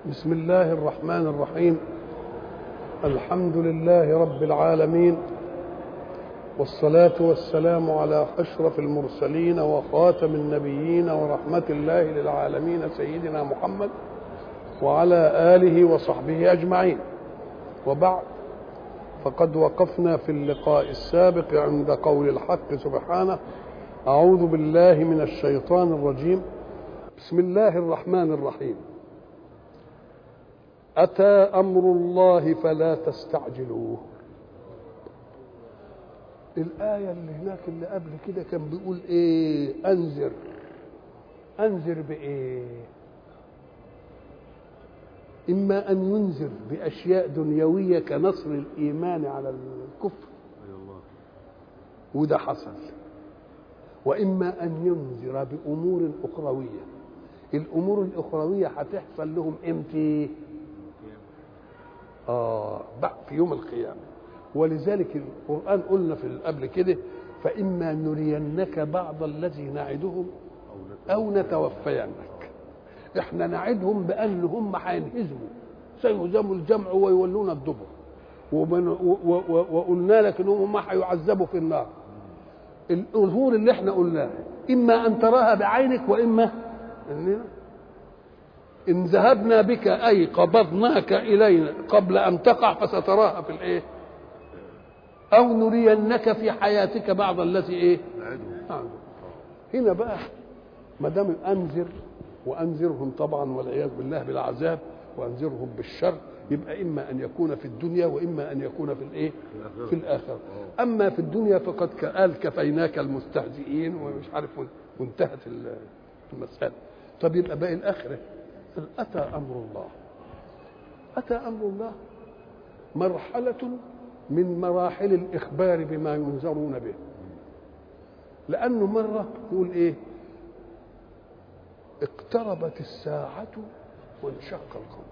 بسم الله الرحمن الرحيم الحمد لله رب العالمين والصلاة والسلام على أشرف المرسلين وخاتم النبيين ورحمة الله للعالمين سيدنا محمد وعلى آله وصحبه أجمعين وبعد فقد وقفنا في اللقاء السابق عند قول الحق سبحانه أعوذ بالله من الشيطان الرجيم بسم الله الرحمن الرحيم أتى أمر الله فلا تستعجلوه الآية اللي هناك اللي قبل كده كان بيقول إيه أنذر أنذر بإيه إما أن ينذر بأشياء دنيوية كنصر الإيمان على الكفر وده حصل وإما أن ينذر بأمور أخروية الأمور الأخروية هتحصل لهم إمتى؟ آه بقى في يوم القيامة ولذلك القرآن قلنا في قبل كده فإما نرينك بعض الذي نعدهم أو نتوفينك احنا نعدهم بأن هم هينهزموا سيهزموا الجمع ويولون الدبر ومن وقلنا لك انهم هم هيعذبوا في النار الظهور اللي احنا قلناها اما ان تراها بعينك واما اننا ان ذهبنا بك اي قبضناك الينا قبل ان تقع فستراها في الايه او نرينك في حياتك بعض الذي ايه نعم. هنا بقى ما دام انذر وانذرهم طبعا والعياذ بالله بالعذاب وانذرهم بالشر يبقى اما ان يكون في الدنيا واما ان يكون في الايه في الاخره اما في الدنيا فقد قال كفيناك المستهزئين ومش عارف وانتهت المساله طب يبقى باقي الاخره اتى امر الله اتى امر الله مرحله من مراحل الاخبار بما ينذرون به لانه مره يقول ايه اقتربت الساعه وانشق القمر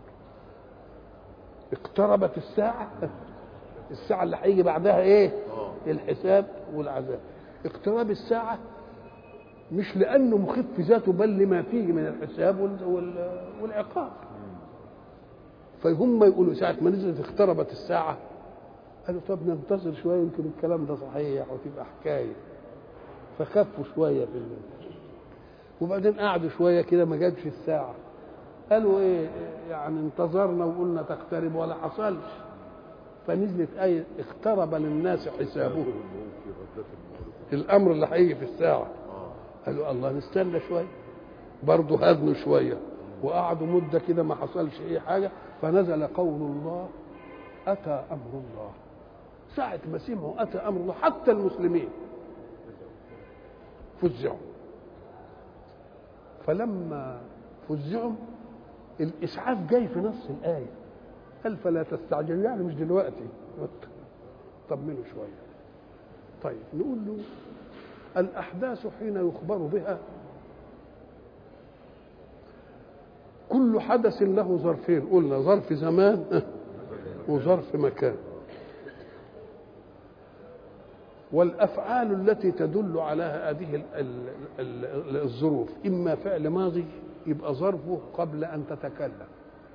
اقتربت الساعة الساعة اللي هيجي بعدها ايه الحساب والعذاب اقتراب الساعة مش لأنه مخف ذاته بل لما فيه من الحساب والعقاب فهم يقولوا ساعة ما نزلت اقتربت الساعة قالوا طب ننتظر شوية يمكن الكلام ده صحيح وتبقى حكاية فخفوا شوية في الليل. وبعدين قعدوا شوية كده ما جابش الساعة قالوا ايه يعني انتظرنا وقلنا تقترب ولا حصلش فنزلت آية اقترب للناس حسابهم الأمر اللي هيجي في الساعة قالوا الله نستنى شوية برضه هدنوا شوية وقعدوا مدة كده ما حصلش أي حاجة فنزل قول الله أتى أمر الله ساعة ما سمعوا أتى أمر الله حتى المسلمين فزعوا فلما فزعوا الاسعاف جاي في نص الايه قال فلا تستعجلوا يعني مش دلوقتي طمنوا شويه طيب نقول له الاحداث حين يخبر بها كل حدث له ظرفين قلنا ظرف زمان وظرف مكان والافعال التي تدل على هذه الظروف اما فعل ماضي يبقى ظرفه قبل ان تتكلم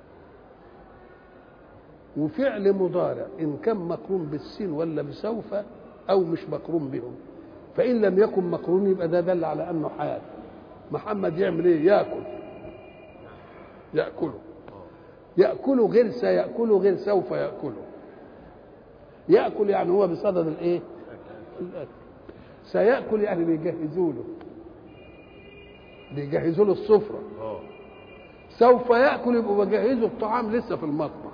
وفعل مضارع ان كان مقرون بالسين ولا بسوف او مش مقرون بهم فان لم يكن مقرون يبقى ده دل على انه حال محمد يعمل ايه ياكل ياكله ياكله غير سياكله غير سوف ياكله ياكل يعني هو بصدد الايه الاكل سياكل يعني بيجهزوا له بيجهزوا له السفرة سوف يأكل يبقوا بيجهزوا الطعام لسه في المطبخ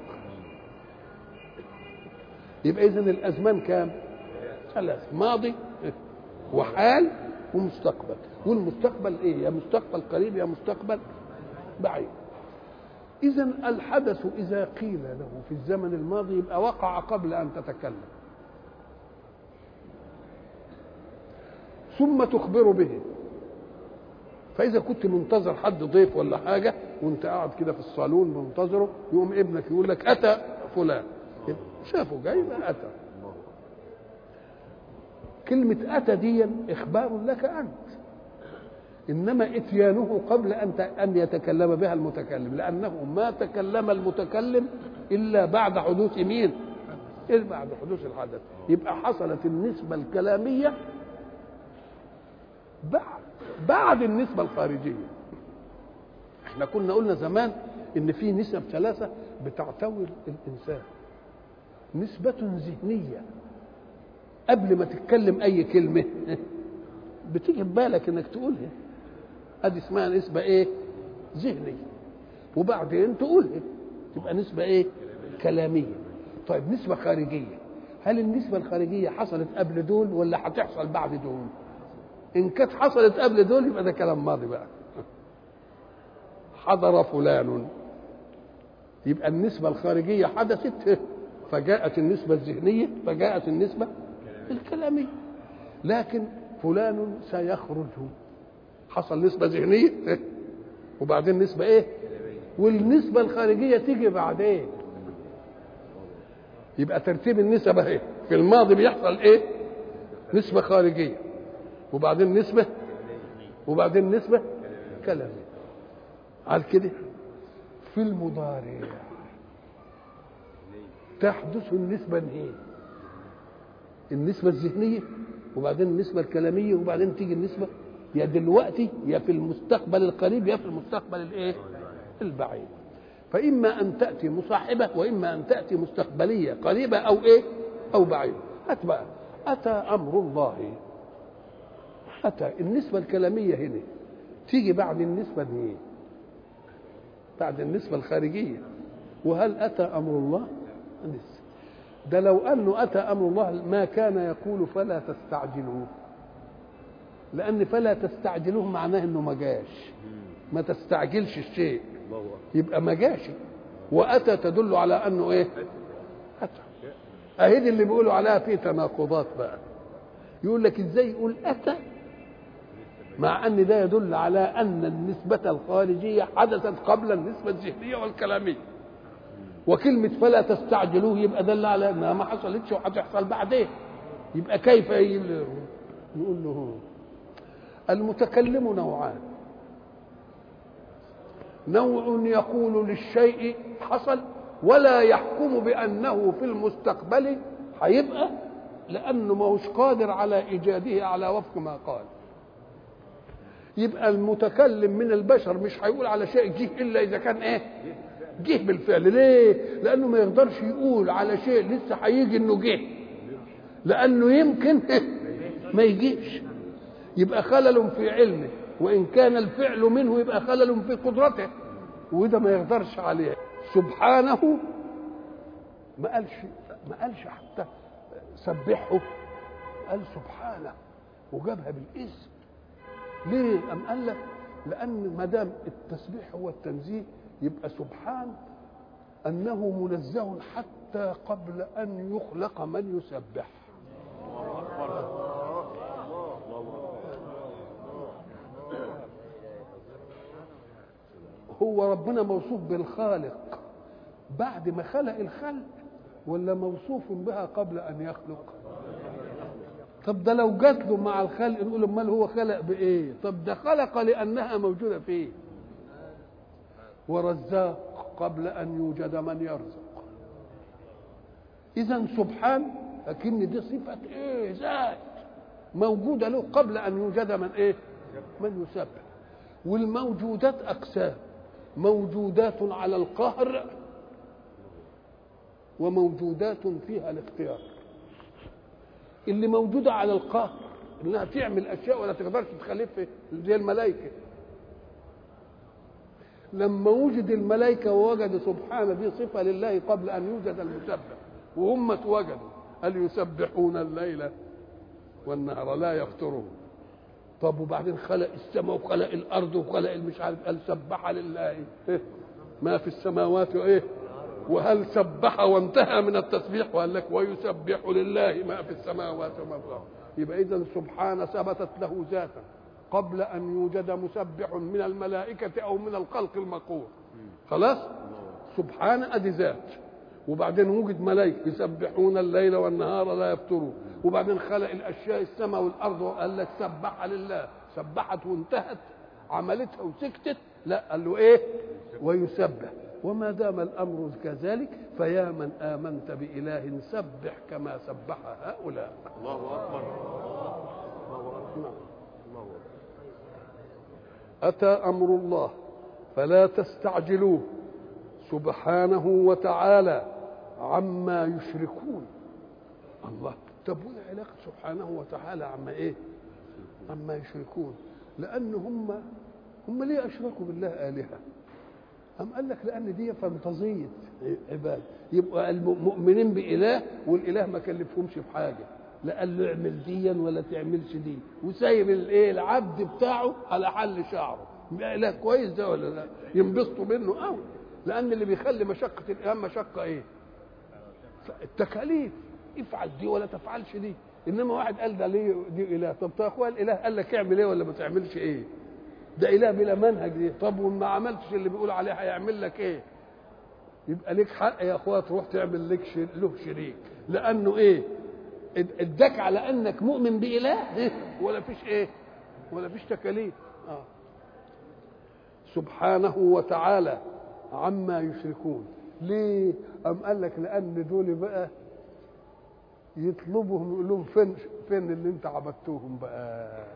يبقى إذن الأزمان كام؟ ثلاث ماضي وحال ومستقبل والمستقبل إيه؟ يا مستقبل قريب يا مستقبل بعيد إذا الحدث إذا قيل له في الزمن الماضي يبقى وقع قبل أن تتكلم ثم تخبر به فاذا كنت منتظر حد ضيف ولا حاجه وانت قاعد كده في الصالون منتظره يقوم ابنك يقول لك اتى فلان شافه جاي بقى اتى كلمة أتى دي إخبار لك أنت انما اتيانه قبل ان ان يتكلم بها المتكلم لانه ما تكلم المتكلم الا بعد حدوث مين؟ الا بعد حدوث الحدث يبقى حصلت النسبه الكلاميه بعد بعد النسبه الخارجيه احنا كنا قلنا زمان ان في نسب ثلاثه بتعتوي الانسان نسبه ذهنيه قبل ما تتكلم اي كلمه بتيجي في بالك انك تقولها ادي اسمها نسبه ايه ذهنيه وبعدين تقولها تبقى نسبه ايه كلاميه طيب نسبه خارجيه هل النسبه الخارجيه حصلت قبل دول ولا هتحصل بعد دول ان كانت حصلت قبل دول يبقى ده كلام ماضي بقى حضر فلان يبقى النسبه الخارجيه حدثت فجاءت النسبه الذهنيه فجاءت النسبه الكلاميه لكن فلان سيخرج حصل نسبة ذهنية وبعدين نسبة ايه والنسبة الخارجية تيجي بعدين يبقى ترتيب النسب اهي في الماضي بيحصل ايه نسبة خارجية وبعدين نسبة وبعدين نسبة كلامية على كده في المضارع تحدث النسبة ايه النسبة الذهنية وبعدين النسبة الكلامية وبعدين تيجي النسبة يا دلوقتي يا في المستقبل القريب يا في المستقبل الايه؟ البعيد. فإما أن تأتي مصاحبة وإما أن تأتي مستقبلية قريبة أو إيه؟ أو بعيدة. هات بقى أتى أمر الله أتى النسبة الكلامية هنا تيجي بعد النسبة دي بعد النسبة الخارجية وهل أتى أمر الله؟ لسه ده لو انه اتى امر الله ما كان يقول فلا تستعجلوه لان فلا تستعجلوه معناه انه ما جاش ما تستعجلش الشيء يبقى ما جاش واتى تدل على انه ايه اتى اهي دي اللي بيقولوا عليها في تناقضات بقى يقول لك ازاي يقول اتى مع ان ده يدل على ان النسبة الخارجية حدثت قبل النسبة الذهنية والكلامية وكلمة فلا تستعجلوه يبقى دل على انها ما حصلتش وهتحصل بعدين يبقى كيف يقول له المتكلم نوعان نوع يقول للشيء حصل ولا يحكم بانه في المستقبل هيبقى لانه ما هوش قادر على ايجاده على وفق ما قال يبقى المتكلم من البشر مش هيقول على شيء جه الا اذا كان ايه جه بالفعل ليه لانه ما يقدرش يقول على شيء لسه هيجي انه جه لانه يمكن ما يجيش يبقى خلل في علمه وان كان الفعل منه يبقى خلل في قدرته وده ما يقدرش عليه سبحانه ما قالش ما قالش حتى سبحه قال سبحانه وجابها بالاسم ليه ام قال لك لان ما دام التسبيح هو التنزيه يبقى سبحان انه منزه حتى قبل ان يخلق من يسبح هو ربنا موصوف بالخالق بعد ما خلق الخلق ولا موصوف بها قبل ان يخلق طب ده لو جات له مع الخلق نقول امال هو خلق بايه طب ده خلق لانها موجوده فيه ورزاق قبل ان يوجد من يرزق اذا سبحان لكن دي صفه ايه ذات موجوده له قبل ان يوجد من ايه من يسبح والموجودات اقسام موجودات على القهر وموجودات فيها الاختيار اللي موجوده على القهر انها تعمل اشياء ولا تقدرش تخلف زي الملائكه لما وجد الملائكه ووجدوا سبحانه دي صفه لله قبل ان يوجد المسبح وهم اتوجدوا هل يسبحون الليل والنهار لا يفترون طب وبعدين خلق السماء وخلق الارض وخلق المش عارف قال سبح لله إيه؟ ما في السماوات وايه وهل سبح وانتهى من التسبيح وقال لك ويسبح لله ما في السماوات وما في الارض يبقى اذا سبحانه ثبتت له ذاتا قبل ان يوجد مسبح من الملائكه او من الخلق المقول خلاص سبحانه ادي ذات وبعدين وجد ملائكه يسبحون الليل والنهار لا يفترون وبعدين خلق الاشياء السماء والارض وقال لك سبح لله سبحت وانتهت عملتها وسكتت لا قال له ايه ويسبح وما دام الامر كذلك فيا من امنت باله سبح كما سبح هؤلاء الله اكبر نعم. اتى امر الله فلا تستعجلوه سبحانه وتعالى عما يشركون الله طب وايه علاقه سبحانه وتعالى عما ايه عما يشركون لان هم هم ليه اشركوا بالله الهه أم قال لك لأن دي فانتازية عباد يبقى المؤمنين بإله والإله ما كلفهمش بحاجة لا قال له اعمل ديا ولا تعملش دي وسايب الايه العبد بتاعه على حل شعره إله كويس ده ولا لا ينبسطوا منه قوي لأن اللي بيخلي مشقة الإله مشقة إيه؟ التكاليف افعل دي ولا تفعلش دي انما واحد قال ده ليه دي اله طب يا اخويا الاله قال لك اعمل ايه ولا ما تعملش ايه ده اله بلا منهج دي طب وما عملتش اللي بيقول عليه هيعمل لك ايه يبقى ليك حق يا اخويا تروح تعمل لك شر... له شريك لانه ايه اداك على انك مؤمن باله إيه؟ ولا فيش ايه ولا فيش تكاليف آه. سبحانه وتعالى عما يشركون ليه أم قال لك لأن دول بقى يطلبهم يقول لهم فين فين اللي انت عبدتوهم بقى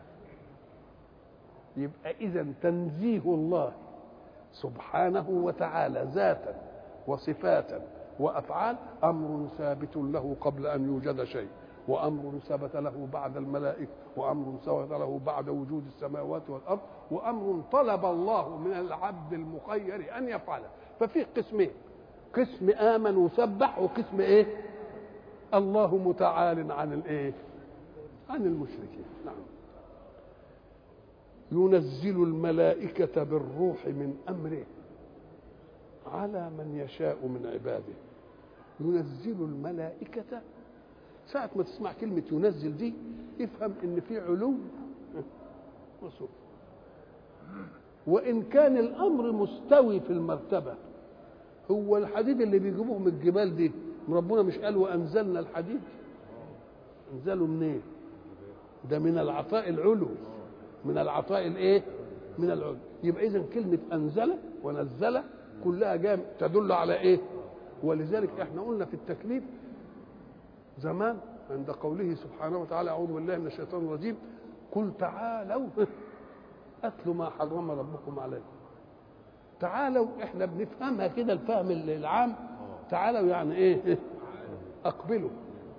يبقى إذا تنزيه الله سبحانه وتعالى ذاتا وصفاتا وأفعال أمر ثابت له قبل أن يوجد شيء وأمر ثبت له بعد الملائكة وأمر ثبت له بعد وجود السماوات والأرض وأمر طلب الله من العبد المخير أن يفعله ففي قسمين قسم آمن وسبح وقسم إيه الله متعال عن الإيه عن المشركين نعم ينزل الملائكة بالروح من أمره على من يشاء من عباده ينزل الملائكة ساعة ما تسمع كلمة ينزل دي افهم ان في علو وسوء وان كان الامر مستوي في المرتبة هو الحديد اللي بيجيبوه من الجبال دي ربنا مش قال وانزلنا الحديد انزلوا منين ده من العطاء العلو من العطاء الايه من العلو يبقى اذا كلمة انزل ونزل كلها جام تدل على ايه ولذلك احنا قلنا في التكليف زمان عند قوله سبحانه وتعالى اعوذ بالله من الشيطان الرجيم قل تعالوا اتلوا ما حرم ربكم عليكم تعالوا احنا بنفهمها كده الفهم العام تعالوا يعني ايه اقبلوا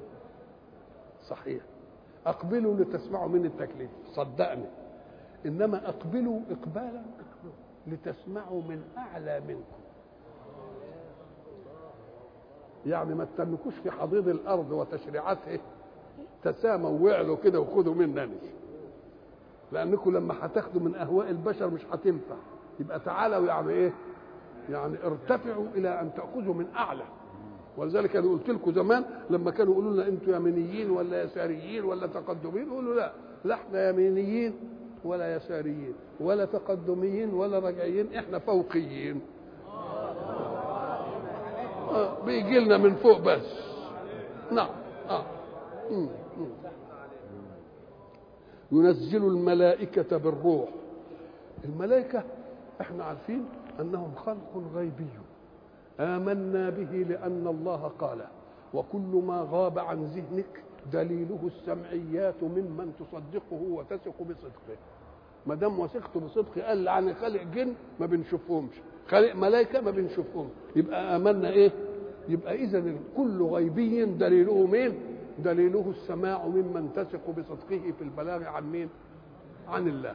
صحيح اقبلوا لتسمعوا من التكليف صدقني انما اقبلوا اقبالا لتسمعوا من اعلى منكم يعني ما تتنكوش في حضيض الارض وتشريعاته تساموا وعلوا كده وخدوا منني لانكم لما هتاخدوا من اهواء البشر مش هتنفع يبقى تعالوا يعني ايه يعني ارتفعوا الى ان تاخذوا من اعلى ولذلك انا قلت لكم زمان لما كانوا يقولوا لنا انتوا يمينيين ولا يساريين ولا تقدميين يقولوا لا لا احنا يمينيين ولا يساريين ولا تقدميين ولا رجعيين احنا فوقيين آه بيجي لنا من فوق بس نعم آه. مم. مم. ينزل الملائكة بالروح الملائكة احنا عارفين انهم خلق غيبي آمنا به لأن الله قال وكل ما غاب عن ذهنك دليله السمعيات ممن تصدقه وتثق بصدقه ما دام وثقت بصدقه قال عن خالق جن ما بنشوفهمش خالق ملائكه ما بنشوفهمش يبقى امنا ايه يبقى اذا الكل غيبي دليله مين دليله السماع ممن تثق بصدقه في البلاغ عن مين عن الله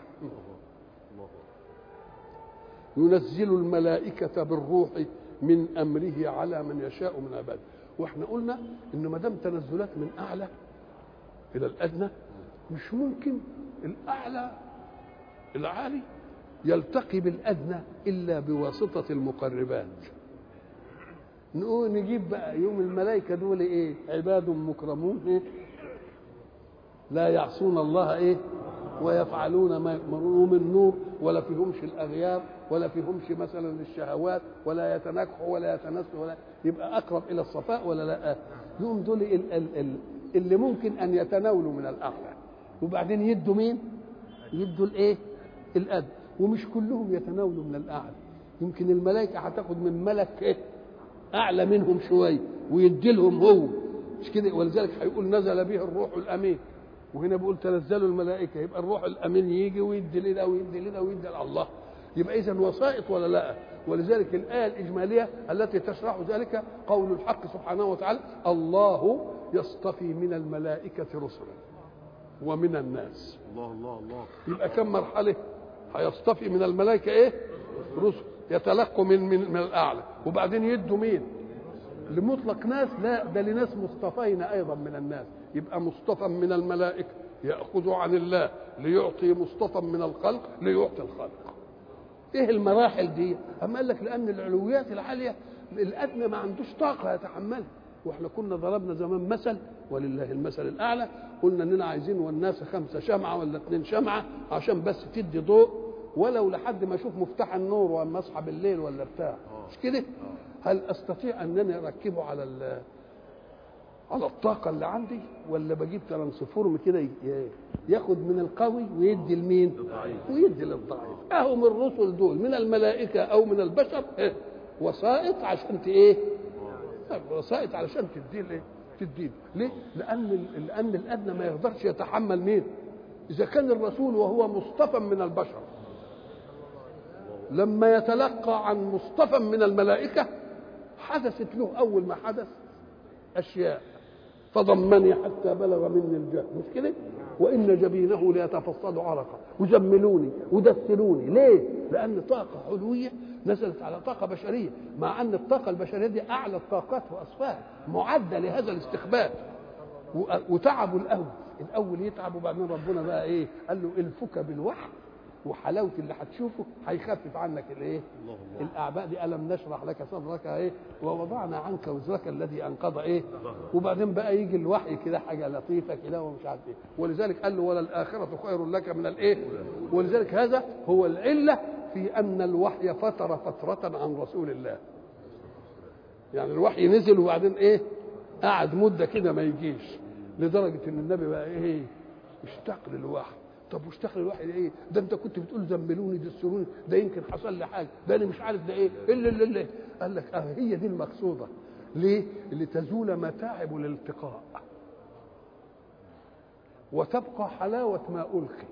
ينزل الملائكة بالروح من أمره على من يشاء من عباده واحنا قلنا ان ما دام تنزلات من اعلى الى الادنى مش ممكن الاعلى العالي يلتقي بالادنى الا بواسطه المقربات نقول نجيب بقى يوم الملائكه دول ايه عباد مكرمون إيه؟ لا يعصون الله ايه ويفعلون ما يأمرون من نور ولا فيهمش الاغيار ولا فيهمش مثلا الشهوات ولا يتنكحوا ولا يتنسوا ولا يبقى اقرب الى الصفاء ولا لا يوم دول ال ال ال اللي ممكن ان يتناولوا من الاعلى وبعدين يدوا مين يدوا الايه الاد ومش كلهم يتناولوا من الاعلى يمكن الملائكه هتاخد من ملك ايه اعلى منهم شويه ويدي لهم هو مش كده ولذلك هيقول نزل به الروح الامين وهنا بيقول تنزلوا الملائكه يبقى الروح الامين يجي ويدي لده ويدي لده ويدي الله يبقى اذا وسائط ولا لا ولذلك الايه الاجماليه التي تشرح ذلك قول الحق سبحانه وتعالى الله يصطفي من الملائكه رسلا ومن الناس الله الله الله يبقى كم مرحله هيصطفي من الملائكه ايه رسل يتلقوا من من, من الاعلى وبعدين يدوا مين لمطلق ناس لا ده لناس مصطفين ايضا من الناس يبقى مصطفى من الملائكه ياخذ عن الله ليعطي مصطفى من الخلق ليعطي الخلق ايه المراحل دي اما قال لك لان العلويات العاليه الادنى ما عندوش طاقه يتحملها واحنا كنا ضربنا زمان مثل ولله المثل الاعلى قلنا اننا عايزين والناس خمسه شمعه ولا اثنين شمعه عشان بس تدي ضوء ولو لحد ما اشوف مفتاح النور واما اصحى بالليل ولا بتاع مش كده هل استطيع انني اركبه على ال- على الطاقه اللي عندي ولا بجيب ترانسفورم كده ي- ياخد من القوي ويدي لمين ويدي للضعيف اهو من الرسل دول من الملائكه او من البشر إيه؟ وسائط عشان ت- ايه وسائط علشان تدي ايه تدين ليه لان ال- لان الادنى ما يقدرش يتحمل مين اذا كان الرسول وهو مصطفى من البشر لما يتلقى عن مصطفى من الملائكه حدثت له اول ما حدث اشياء فضمني حتى بلغ مني الجهل مش كده وان جبينه ليتفصل عرقا وجملوني ودثروني ليه لان طاقه علويه نزلت على طاقه بشريه مع ان الطاقه البشريه دي اعلى الطاقات واصفاها معده لهذا الاستخبار و- وتعبوا الاول الاول يتعب وبعدين ربنا بقى ايه قال له الفك بالوحي وحلاوه اللي هتشوفه هيخفف عنك الايه الله الله الاعباء دي الم نشرح لك صدرك ايه ووضعنا عنك وزرك الذي انقض ايه وبعدين بقى يجي الوحي كده حاجه لطيفه كده ومش عارف ايه ولذلك قال له ولا الاخره خير لك من الايه ولذلك هذا هو العله في ان الوحي فتر فتره عن رسول الله يعني الوحي نزل وبعدين ايه قعد مده كده ما يجيش لدرجه ان النبي بقى ايه اشتاق للوحي طب واشتاق للوحي ايه ده انت كنت بتقول زملوني دسروني ده يمكن حصل لي حاجه ده انا مش عارف ده ايه الا الا الا قال لك اه هي دي المقصوده ليه لتزول متاعب الالتقاء وتبقى حلاوه ما القي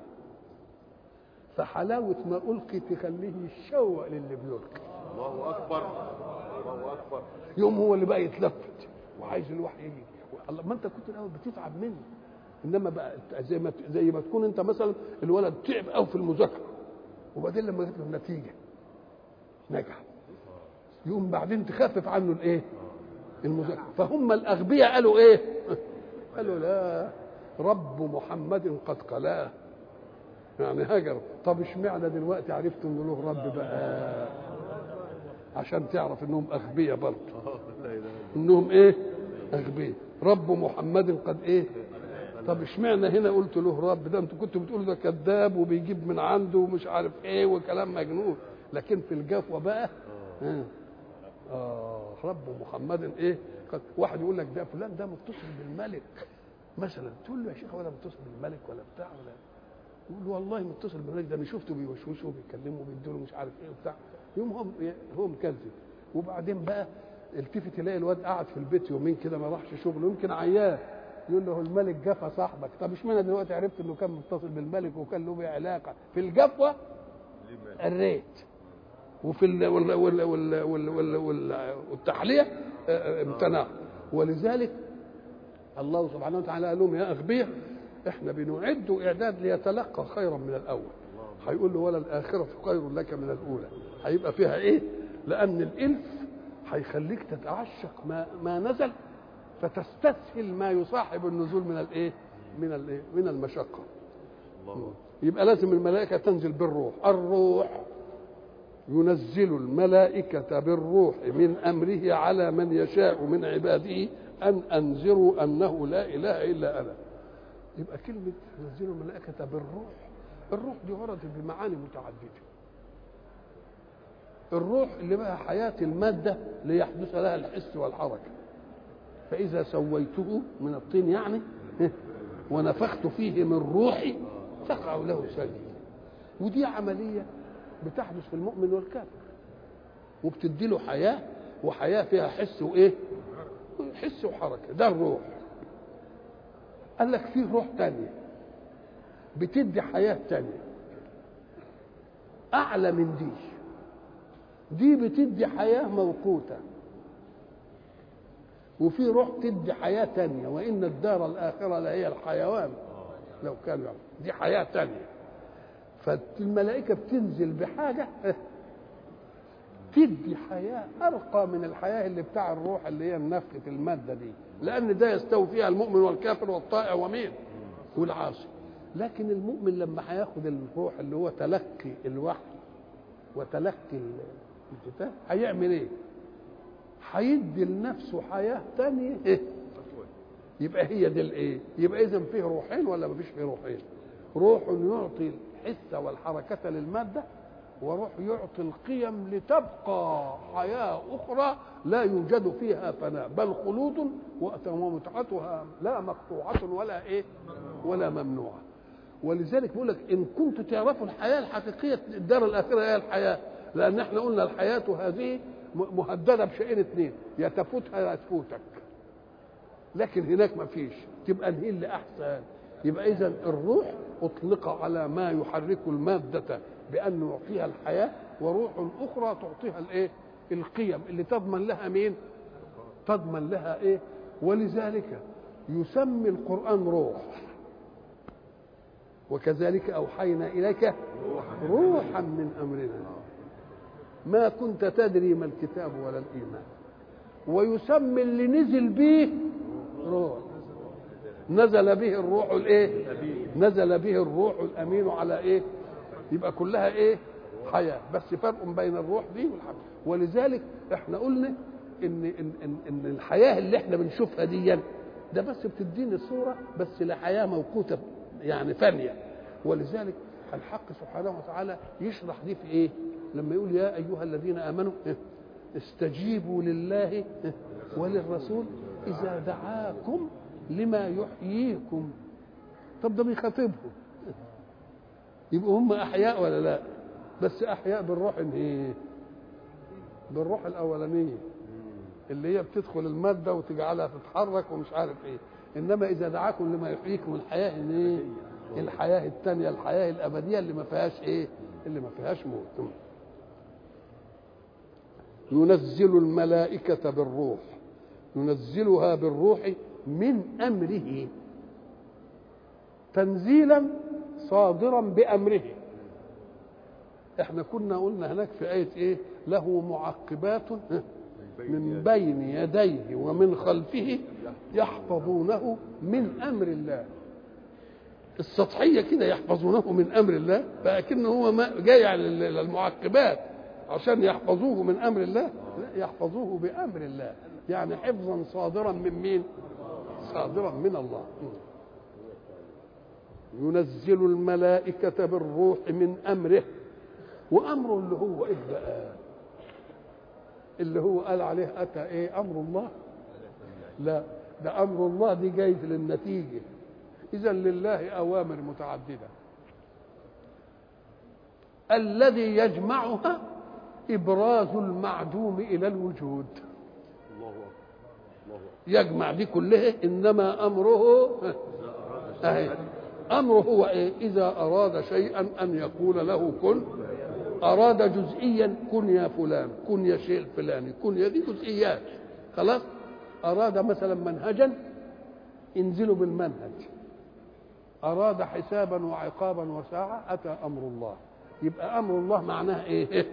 فحلاوه ما القي تخليه يشوق للي بيلقي الله اكبر الله اكبر يوم هو اللي بقى يتلفت وعايز الوحي يجي الله ما انت كنت الاول بتتعب منه انما بقى زي ما زي ما تكون انت مثلا الولد تعب قوي في المذاكره وبعدين لما جت له النتيجه نجح يقوم بعدين تخفف عنه الايه؟ المذاكره فهم الاغبياء قالوا ايه؟ قالوا لا رب محمد قد قلاه يعني هجر طب اشمعنى دلوقتي عرفت انه له رب بقى عشان تعرف انهم اغبياء برضه لا اله الا انهم ايه اغبياء رب محمد قد ايه طب اشمعنى هنا قلت له رب ده انتوا كنتوا بتقولوا ده كذاب وبيجيب من عنده ومش عارف ايه وكلام مجنون لكن في الجفوه بقى اه, آه رب محمد ايه قد واحد يقول لك ده فلان ده متصل بالملك مثلا تقول له يا شيخ ولا متصل بالملك ولا بتاع ولا يقول له والله متصل بالملك ده انا شفته بيوشوشه وبيتكلموا وبيدوا له مش عارف ايه وبتاع يوم هو هو مكذب وبعدين بقى التفت يلاقي الواد قاعد في البيت يومين كده ما راحش شغله يمكن عيان يقول له الملك جفا صاحبك طب اشمعنى دلوقتي عرفت انه كان متصل بالملك وكان له بيه علاقه في الجفوه الريت وفي ال وال وال وال وال وال وال والتحليه آه، آه، امتنع ولذلك الله سبحانه وتعالى قال لهم يا اغبياء احنا بنعد اعداد ليتلقى خيرا من الاول هيقول له ولا الاخره خير لك من الاولى هيبقى فيها ايه لان الالف هيخليك تتعشق ما ما نزل فتستسهل ما يصاحب النزول من الايه من الايه من المشقه الله يبقى لازم الملائكه تنزل بالروح الروح ينزل الملائكة بالروح من أمره على من يشاء من عباده أن أنذروا أنه لا إله إلا أنا يبقى كلمة ينزل الملائكة بالروح الروح دي وردت بمعاني متعددة الروح اللي بقى حياة المادة ليحدث لها الحس والحركة فإذا سويته من الطين يعني ونفخت فيه من روحي فقعوا له سجدا ودي عملية بتحدث في المؤمن والكافر وبتدي له حياه وحياه فيها حس وايه حس وحركه ده الروح قال لك في روح تانية بتدي حياه تانية اعلى من دي دي بتدي حياه موقوته وفي روح تدي حياه تانية وان الدار الاخره لهي الحيوان لو كانوا يعلمون. دي حياه تانية فالملائكه بتنزل بحاجه تدي حياه ارقى من الحياه اللي بتاع الروح اللي هي نفخه الماده دي لان ده يستوي فيها المؤمن والكافر والطائع ومين والعاصي لكن المؤمن لما هياخد الروح اللي هو تلقي الوحي وتلقي الكتاب هيعمل ايه هيدي لنفسه حياه تانية إيه؟ يبقى هي دي الايه يبقى اذا فيه روحين ولا مفيش فيه روحين روح يعطي الحس والحركه للماده وروح يعطي القيم لتبقى حياه اخرى لا يوجد فيها فناء بل خلود ومتعتها لا مقطوعه ولا ايه ولا ممنوعه ولذلك بيقول لك ان كنتم تعرفوا الحياه الحقيقيه الدار الاخره هي الحياه لان احنا قلنا الحياه هذه مهدده بشيئين اثنين يا تفوتها يا تفوتك لكن هناك ما فيش تبقى هي اللي احسن يبقى اذا الروح اطلق على ما يحرك الماده بانه يعطيها الحياه وروح اخرى تعطيها الايه القيم اللي تضمن لها مين تضمن لها ايه ولذلك يسمي القران روح وكذلك اوحينا اليك روحا من امرنا ما كنت تدري ما الكتاب ولا الايمان ويسمي اللي نزل به روح نزل به الروح الايه نزل به الروح الامين على ايه يبقى كلها ايه حياه بس فرق بين الروح دي والحياه ولذلك احنا قلنا ان ان ان, إن الحياه اللي احنا بنشوفها دي ده بس بتديني صوره بس لحياه موقوته يعني فانيه ولذلك الحق سبحانه وتعالى يشرح دي في ايه لما يقول يا ايها الذين امنوا استجيبوا لله وللرسول اذا دعاكم لما يحييكم طب ده بيخاطبهم يبقوا هم احياء ولا لا بس احياء بالروح ايه بالروح الاولانيه اللي هي بتدخل الماده وتجعلها تتحرك ومش عارف ايه انما اذا دعاكم لما يحييكم الحياه ان ايه الحياه الثانيه الحياه الابديه اللي ما فيهاش ايه اللي ما فيهاش موت ينزل الملائكه بالروح ينزلها بالروح من امره تنزيلا صادرا بامره احنا كنا قلنا هناك في ايه ايه له معقبات من بين يديه ومن خلفه يحفظونه من امر الله السطحيه كده يحفظونه من امر الله فاكنه هو ما جاي على المعقبات عشان يحفظوه من امر الله لا يحفظوه بامر الله يعني حفظا صادرا من مين صادرا من الله ينزل الملائكة بالروح من أمره وأمره اللي هو إيه بقى اللي هو قال عليه أتى إيه أمر الله لا ده أمر الله دي جاي للنتيجة إذا لله أوامر متعددة الذي يجمعها إبراز المعدوم إلى الوجود الله اكبر الله اكبر يجمع دي كلها انما امره اهي امره هو ايه اذا اراد شيئا ان يقول له كن اراد جزئيا كن يا فلان كن يا شيء الفلاني كن يا دي جزئيات خلاص اراد مثلا منهجا انزلوا بالمنهج اراد حسابا وعقابا وساعه اتى امر الله يبقى امر الله معناه ايه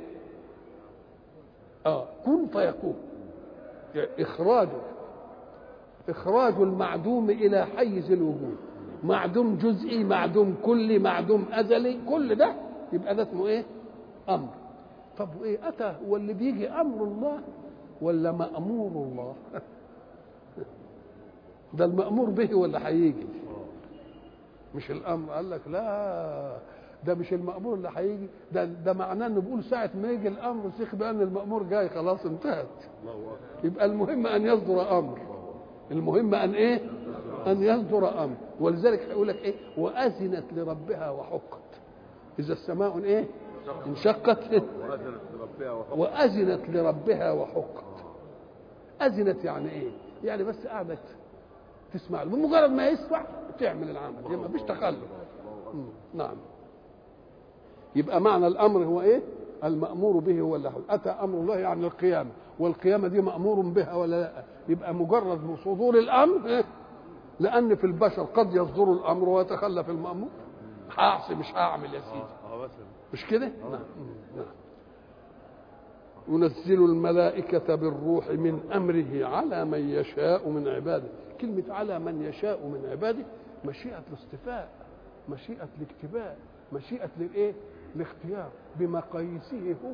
اه كن فيكون اخراجه اخراج المعدوم الى حيز الوجود معدوم جزئي معدوم كلي معدوم ازلي كل ده يبقى ده اسمه ايه امر طب وايه اتى هو اللي بيجي امر الله ولا مامور الله ده المامور به ولا هيجي مش الامر قال لك لا ده مش المامور اللي هيجي ده ده معناه انه بيقول ساعه ما يجي الامر سيخ بان المامور جاي خلاص انتهت الله اكبر يبقى المهم ان يصدر امر المهم ان ايه ان يصدر امر ولذلك هيقول لك ايه واذنت لربها وحقت اذا السماء ايه انشقت وأذنت لربها وحق وأذنت لربها وحقت أذنت يعني إيه؟ يعني بس قعدت تسمع له بمجرد ما يسمع تعمل العمل يبقى ما فيش تخلف مم. نعم يبقى معنى الأمر هو إيه؟ المأمور به هو اللي حول. أتى أمر الله يعني القيامة والقيامة دي مأمور بها ولا لا يبقى مجرد صدور الأمر إيه؟ لأن في البشر قد يصدر الأمر ويتخلف المأمور هعصي مش هعمل يا سيدي اه مثلا مش كده؟ نعم نعم ينزل الملائكة بالروح من أمره على من يشاء من عباده كلمة على من يشاء من عباده مشيئة الاصطفاء مشيئة الاكتباء مشيئة للإيه؟ الاختيار بمقاييسه هو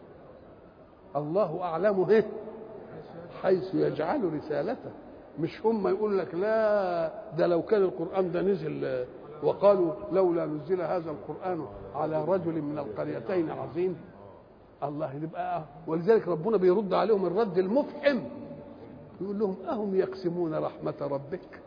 الله أعلم إيه؟ حيث يجعل رسالته مش هم يقول لك لا ده لو كان القرآن ده نزل آه، وقالوا لولا نزل هذا القرآن على رجل من القريتين عظيم الله يبقى ولذلك ربنا بيرد عليهم الرد المفحم يقول لهم أهم يقسمون رحمة ربك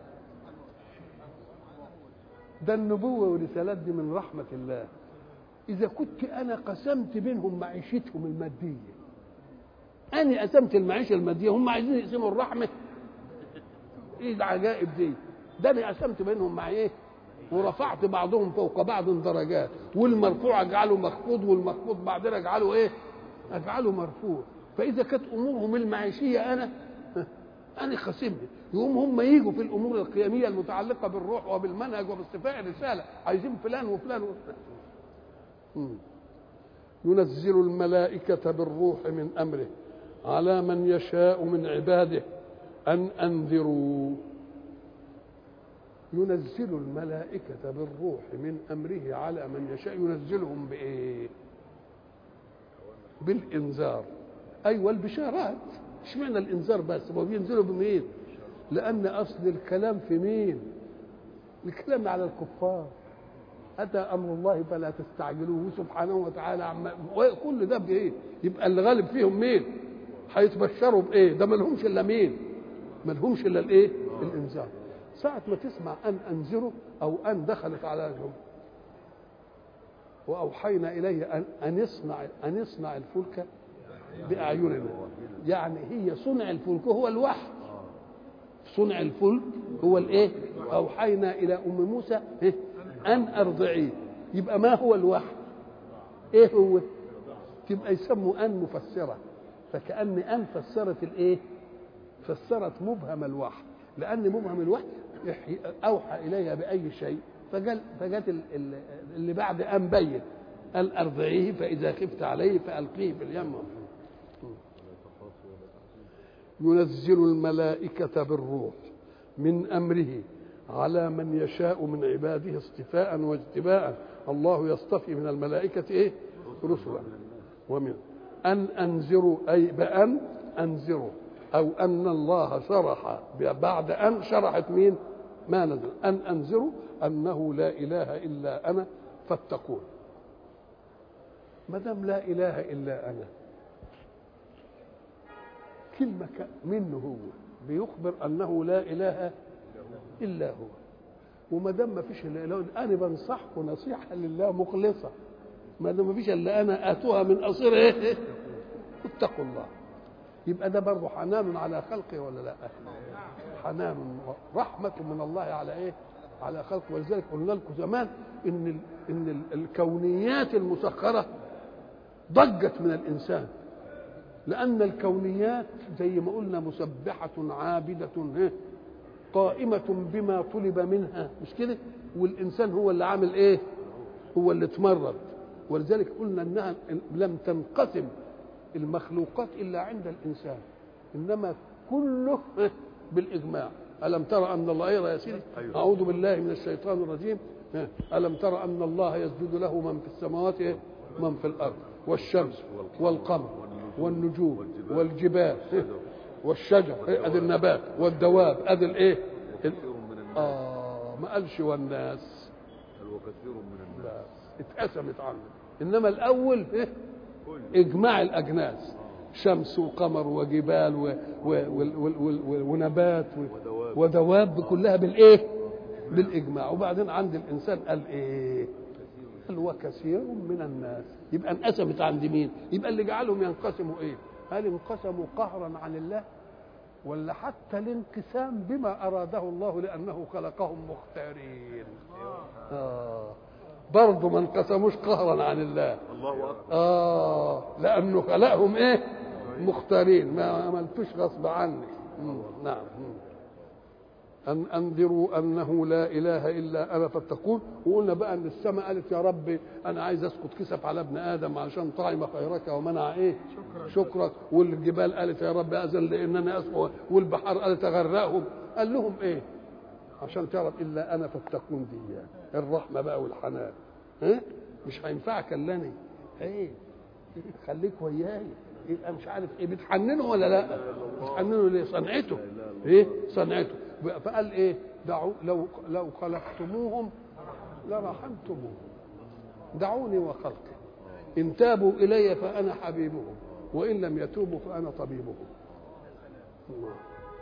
ده النبوة والرسالات دي من رحمة الله إذا كنت أنا قسمت بينهم معيشتهم المادية أنا قسمت المعيشة المادية هم عايزين يقسموا الرحمة إيه العجائب دي ده أنا قسمت بينهم مع إيه ورفعت بعضهم فوق بعض درجات والمرفوع اجعله مخفوض والمخفوض بعدين اجعله ايه اجعله مرفوع فاذا كانت امورهم المعيشيه انا انا خصمني يقوم هم يجوا في الامور القيميه المتعلقه بالروح وبالمنهج وباستفاء الرساله عايزين فلان وفلان وفلان مم. ينزل الملائكه بالروح من امره على من يشاء من عباده ان انذروا ينزل الملائكة بالروح من أمره على من يشاء ينزلهم بإيه؟ بالإنذار أيوة البشارات اشمعنى الإنذار بس؟ هو بينزلوا بمين؟ لأن أصل الكلام في مين؟ الكلام على الكفار أتى أمر الله فلا تستعجلوه سبحانه وتعالى عما كل ده بإيه؟ يبقى اللي غالب فيهم مين؟ هيتبشروا بإيه؟ ده ملهمش إلا مين؟ ملهمش إلا الإيه؟ الإنذار ساعة ما تسمع أن أنذره أو أن دخلت على جمله وأوحينا إليه أن أن يصنع أن يصنع الفلك بأعيننا يعني هي صنع الفلك هو الوحي صنع الفلك هو الإيه؟ أوحينا إلى أم موسى إيه؟ أن أرضعيه يبقى ما هو الوحي؟ إيه هو؟ تبقى يسموا أن مفسرة فكأن أن فسرت الإيه؟ فسرت مبهم الوحي لأن مبهم الوحي يحيي- اوحى اليها باي شيء فجل فجت ال- ال- اللي بعد ان بين قال ارضعيه فاذا خفت عليه فالقيه في اليم ينزل الملائكه بالروح من امره على من يشاء من عباده اصطفاء واجتباء الله يصطفي من الملائكه ايه رسلا ومن ان انذروا اي بان انذروا او ان الله شرح بعد ان شرحت مين ما نزل ان انذروا انه لا اله الا انا فاتقون ما دام لا اله الا انا كلمه ك- منه هو بيخبر انه لا اله الا هو وما دام ما فيش الا اله انا بنصحكم نصيحه لله مخلصه ما دام ما فيش الا انا اتوها من قصير ايه اتقوا الله يبقى ده برضه حنان على خلقه ولا لا حنان رحمة من الله على ايه على خلقه ولذلك قلنا لكم زمان ان ال ان ال الكونيات المسخرة ضجت من الانسان لان الكونيات زي ما قلنا مسبحة عابدة إيه؟ قائمة بما طلب منها مش كده والانسان هو اللي عامل ايه هو اللي اتمرد ولذلك قلنا انها لم تنقسم المخلوقات الا عند الانسان انما كله بالاجماع الم ترى ان الله يرى يا سيدي أيوة. اعوذ بالله من الشيطان الرجيم الم ترى ان الله يسجد له من في السماوات إيه؟ من في الارض والشمس والقمر والنجوم والجبال إيه؟ والشجر إيه؟ ادي النبات والدواب ادي الايه ال- كثير من الناس اه ما قالش والناس بل وكثير من الناس بس اتقسمت عنه انما الاول إيه؟ كل اجماع الاجناس شمس وقمر وجبال و... و... وال- وال- وال- ونبات و... ودواب. ودواب كلها بالايه بالاجماع وبعدين عند الانسان قال ايه قال وكثير من الناس يبقى انقسمت عند مين يبقى اللي جعلهم ينقسموا ايه هل انقسموا قهرا عن الله ولا حتى الانقسام بما اراده الله لانه خلقهم مختارين آه. برضه ما انقسموش قهرا عن الله الله اكبر اه لانه خلقهم ايه مختارين ما عملتوش غصب عني مم. نعم مم. أن أنذروا أنه لا إله إلا أنا فاتقون وقلنا بقى أن السماء قالت يا رب أنا عايز أسقط كسف على ابن آدم عشان طعم خيرك ومنع إيه شكرك والجبال قالت يا رب أذن لأنني أسقط والبحار قالت أغرقهم قال لهم إيه عشان تعرف إلا أنا فاتقون دي يعني. الرحمة بقى والحنان ها مش هينفعك إلا أنا إيه خليك وياي إيه أنا مش عارف ايه بتحننه ولا لا بتحننه ليه صنعته ايه صنعته فقال ايه دعوا لو لو خلقتموهم لرحمتموهم دعوني وخلقي ان تابوا الي فانا حبيبهم وان لم يتوبوا فانا طبيبهم الله.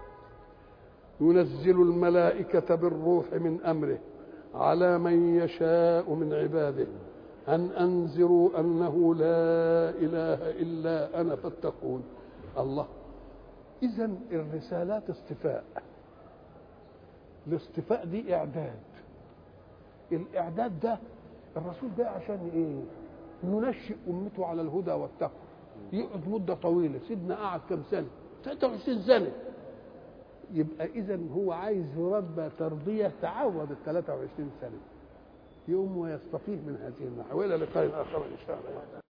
ينزل الملائكه بالروح من امره على من يشاء من عباده أن أنذروا أنه لا إله إلا أنا فاتقون الله إذا الرسالات اصطفاء الاصطفاء دي إعداد الإعداد ده الرسول ده عشان إيه؟ ينشئ أمته على الهدى والتقوى يقعد مدة طويلة سيدنا قعد كم سنة 23 سنة يبقى إذا هو عايز يربى تربية تعوض ال 23 سنة يوم ويستفيد من هذه النحو والى لقاء اخر ان شاء الله